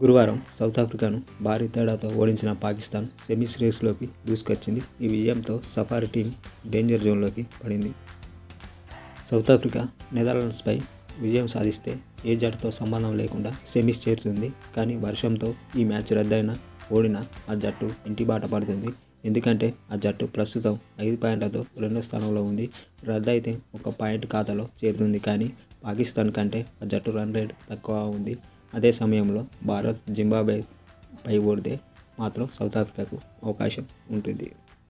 గురువారం సౌత్ ఆఫ్రికాను భారీ తేడాతో ఓడించిన పాకిస్తాన్ సెమీస్ రేసులోకి దూసుకొచ్చింది ఈ విజయంతో సఫారీ టీం డేంజర్ జోన్లోకి పడింది సౌత్ ఆఫ్రికా నెదర్లాండ్స్పై విజయం సాధిస్తే ఏ జట్టుతో సంబంధం లేకుండా సెమీస్ చేరుతుంది కానీ వర్షంతో ఈ మ్యాచ్ రద్దయిన ఓడిన ఆ జట్టు ఇంటి బాట పడుతుంది ఎందుకంటే ఆ జట్టు ప్రస్తుతం ఐదు పాయింట్లతో రెండో స్థానంలో ఉంది రద్దయితే ఒక పాయింట్ ఖాతాలో చేరుతుంది కానీ పాకిస్తాన్ కంటే ఆ జట్టు రన్ రేట్ తక్కువ ఉంది అదే సమయంలో భారత్ జింబాబే పై ఓడితే మాత్రం సౌత్ ఆఫ్రికాకు అవకాశం ఉంటుంది